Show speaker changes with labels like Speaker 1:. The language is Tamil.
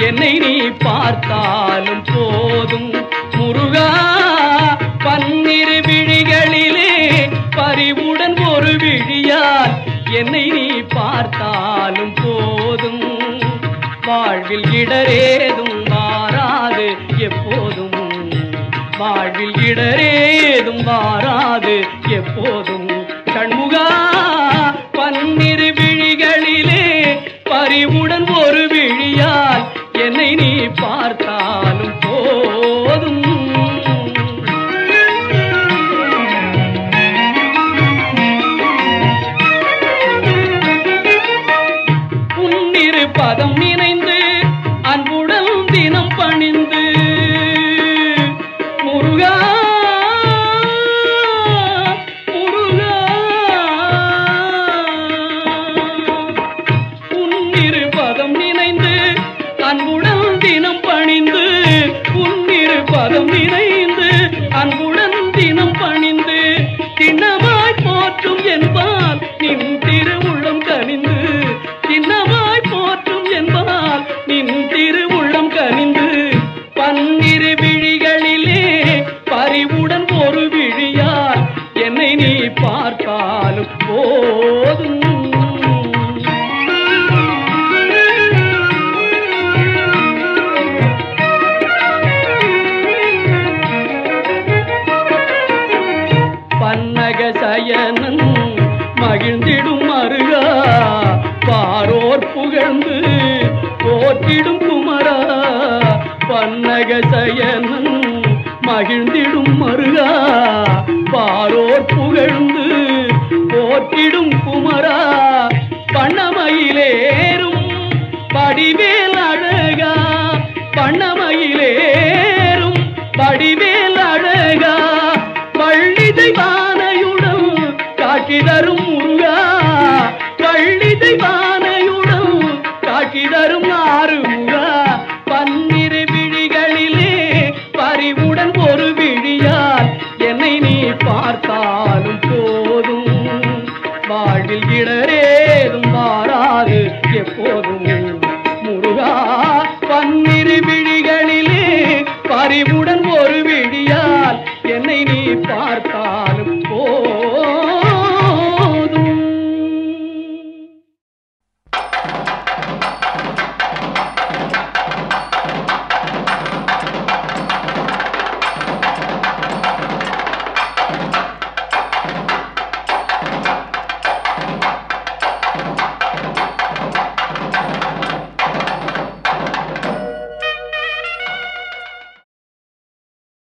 Speaker 1: என்னை நீ பார்த்தாலும் போதும் முருகா பன்னிரு விழிகளிலே பறிவுடன் ஒரு விழியால் என்னை நீ பார்த்தாலும் போதும் வாழ்வில் இடரேதும் மாறாது எப்போதும் வாழ்வில் இடரேதும் மாறாது எப்போதும் கண்முகா பன்னிரு விழிகளிலே பறிவுடன் ஒரு விழியால் என்னை நீ பார்த்தாலும் போதும் உன்னிரு பதம் நினைந்து அன்புடன் தினம் பணிந்து முருகா முருகா உன்னிரு பதம் நினைந்து அன்புடன் தினம் பணிந்து உன்னிரு பதம் நினைந்து அன்புடன் தினம் பணிந்து திண்ணமாய் போற்றும் என்பால் நின் திருவுள்ளம் கனிந்து திண்ணமாய் போற்றும் என்பால் நின் திருவுள்ளம் கனிந்து பன்னிரு விழிகளிலே பறிவுடன் ஒரு விழியால் என்னை நீ பார்த்தாலும் போதும் பன்னக சயனன் மகிழ்ந்திடும் மருகா பாரோர் புகழ்ந்து போற்றிடும் குமரா பன்னக சயனன் மகிழ்ந்திடும் மருகா பாரோர் புகழ்ந்து போற்றிடும் குமரா பண்ணமையிலேறும் படிவேல் அழகா பண்ணமையிலேறும் படிவேல் அழகா பள்ளி தெய்வானையுடன் காட்சி தரும் முருகா பள்ளி தெய்வானையுடன் காட்சி தரும் ஆறுமுகா பன்னிரு விழிகளிலே பறிவுடன் ஒரு விழியால் என்னை நீ பார்த்தாலும் போதும் வாழ்வில் இடரேதும் மாறாது எப்போதும் முருகா பன்னிரு விழிகளிலே பறிவுடன் ஒரு விழியால் என்னை நீ பார்த்தால்